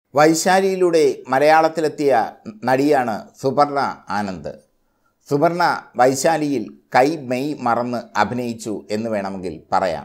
വൈശാലിയിലൂടെ മലയാളത്തിലെത്തിയ നടിയാണ് സുപർണ ആനന്ദ് സുപർണ വൈശാലിയിൽ കൈ മെയ് മറന്ന് അഭിനയിച്ചു എന്ന് വേണമെങ്കിൽ പറയാം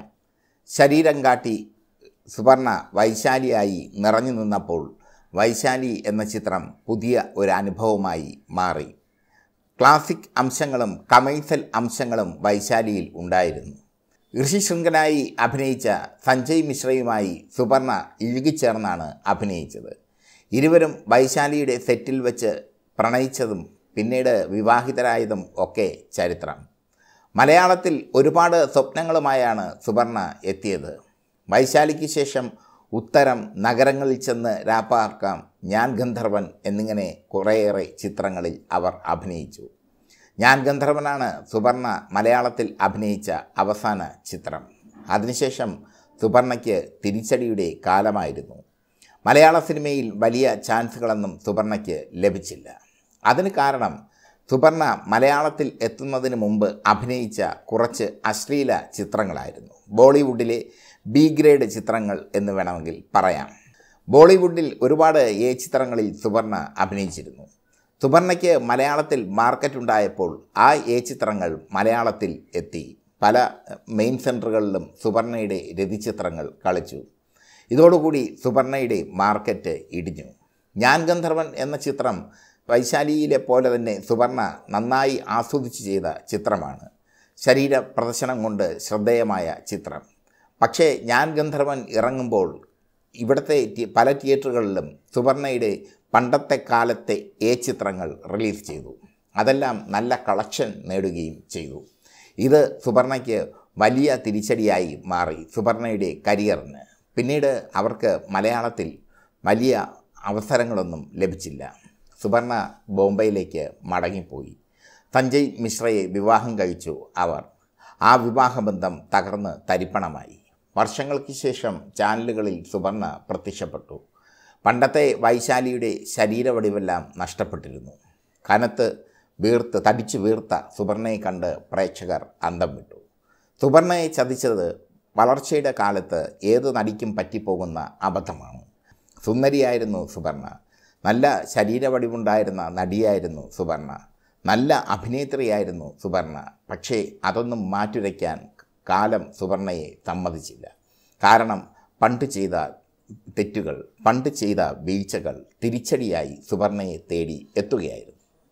ശരീരം കാട്ടി സുപർണ വൈശാലിയായി നിറഞ്ഞു നിന്നപ്പോൾ വൈശാലി എന്ന ചിത്രം പുതിയ ഒരു അനുഭവമായി മാറി ക്ലാസിക് അംശങ്ങളും കമേഴ്സൽ അംശങ്ങളും വൈശാലിയിൽ ഉണ്ടായിരുന്നു ഋഷിശൃംഖനായി അഭിനയിച്ച സഞ്ജയ് മിശ്രയുമായി സുപർണ ഇഴുകിച്ചേർന്നാണ് അഭിനയിച്ചത് ഇരുവരും വൈശാലിയുടെ സെറ്റിൽ വെച്ച് പ്രണയിച്ചതും പിന്നീട് വിവാഹിതരായതും ഒക്കെ ചരിത്രം മലയാളത്തിൽ ഒരുപാട് സ്വപ്നങ്ങളുമായാണ് സുപർണ എത്തിയത് വൈശാലിക്ക് ശേഷം ഉത്തരം നഗരങ്ങളിൽ ചെന്ന് രാപ്പാർക്കാം ഞാൻ ഗന്ധർവൻ എന്നിങ്ങനെ കുറേയേറെ ചിത്രങ്ങളിൽ അവർ അഭിനയിച്ചു ഞാൻ ഗന്ധർവനാണ് സുപർണ മലയാളത്തിൽ അഭിനയിച്ച അവസാന ചിത്രം അതിനുശേഷം സുപർണയ്ക്ക് തിരിച്ചടിയുടെ കാലമായിരുന്നു മലയാള സിനിമയിൽ വലിയ ചാൻസുകളൊന്നും സുപർണയ്ക്ക് ലഭിച്ചില്ല അതിന് കാരണം സുപർണ മലയാളത്തിൽ എത്തുന്നതിന് മുമ്പ് അഭിനയിച്ച കുറച്ച് അശ്ലീല ചിത്രങ്ങളായിരുന്നു ബോളിവുഡിലെ ബി ഗ്രേഡ് ചിത്രങ്ങൾ എന്ന് വേണമെങ്കിൽ പറയാം ബോളിവുഡിൽ ഒരുപാട് എ ചിത്രങ്ങളിൽ സുപർണ അഭിനയിച്ചിരുന്നു സുപർണയ്ക്ക് മലയാളത്തിൽ മാർക്കറ്റ് ഉണ്ടായപ്പോൾ ആ എ ചിത്രങ്ങൾ മലയാളത്തിൽ എത്തി പല മെയിൻ സെൻറ്ററുകളിലും സുപർണയുടെ രതിചിത്രങ്ങൾ കളിച്ചു ഇതോടുകൂടി സുപർണയുടെ മാർക്കറ്റ് ഇടിഞ്ഞു ഞാൻ ഗന്ധർവൻ എന്ന ചിത്രം വൈശാലിയിലെ പോലെ തന്നെ സുപർണ നന്നായി ആസ്വദിച്ച് ചെയ്ത ചിത്രമാണ് ശരീര പ്രദർശനം കൊണ്ട് ശ്രദ്ധേയമായ ചിത്രം പക്ഷേ ഞാൻ ഗന്ധർവൻ ഇറങ്ങുമ്പോൾ ഇവിടുത്തെ തി- പല തിയേറ്ററുകളിലും സുവർണയുടെ പണ്ടത്തെ കാലത്തെ എ ചിത്രങ്ങൾ റിലീസ് ചെയ്തു അതെല്ലാം നല്ല കളക്ഷൻ നേടുകയും ചെയ്തു ഇത് സുവർണയ്ക്ക് വലിയ തിരിച്ചടിയായി മാറി സുവർണയുടെ കരിയറിന് പിന്നീട് അവർക്ക് മലയാളത്തിൽ വലിയ അവസരങ്ങളൊന്നും ലഭിച്ചില്ല സുവർണ ബോംബെയിലേക്ക് മടങ്ങിപ്പോയി സഞ്ജയ് മിശ്രയെ വിവാഹം കഴിച്ചു അവർ ആ വിവാഹബന്ധം തകർന്ന് തരിപ്പണമായി വർഷങ്ങൾക്ക് ശേഷം ചാനലുകളിൽ സുവർണ പ്രത്യക്ഷപ്പെട്ടു പണ്ടത്തെ വൈശാലിയുടെ ശരീരവടിവെല്ലാം നഷ്ടപ്പെട്ടിരുന്നു കനത്ത് വീർത്ത് തടിച്ചു വീർത്ത സുവർണയെ കണ്ട് പ്രേക്ഷകർ അന്തം വിട്ടു സുവർണയെ ചതിച്ചത് വളർച്ചയുടെ കാലത്ത് ഏത് നടിക്കും പറ്റിപ്പോകുന്ന അബദ്ധമാണ് സുന്ദരിയായിരുന്നു സുവർണ നല്ല ശരീരവടിവുണ്ടായിരുന്ന നടിയായിരുന്നു സുവർണ നല്ല അഭിനേത്രിയായിരുന്നു സുവർണ പക്ഷേ അതൊന്നും മാറ്റുരയ്ക്കാൻ കാലം സുവർണയെ സമ്മതിച്ചില്ല കാരണം പണ്ട് ചെയ്ത തെറ്റുകൾ പണ്ട് ചെയ്ത വീഴ്ചകൾ തിരിച്ചടിയായി സുവർണയെ തേടി എത്തുകയായിരുന്നു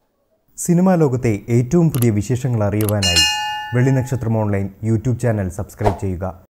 സിനിമാ ലോകത്തെ ഏറ്റവും പുതിയ വിശേഷങ്ങൾ അറിയുവാനായി വെള്ളിനക്ഷത്രം ഓൺലൈൻ യൂട്യൂബ് ചാനൽ സബ്സ്ക്രൈബ് ചെയ്യുക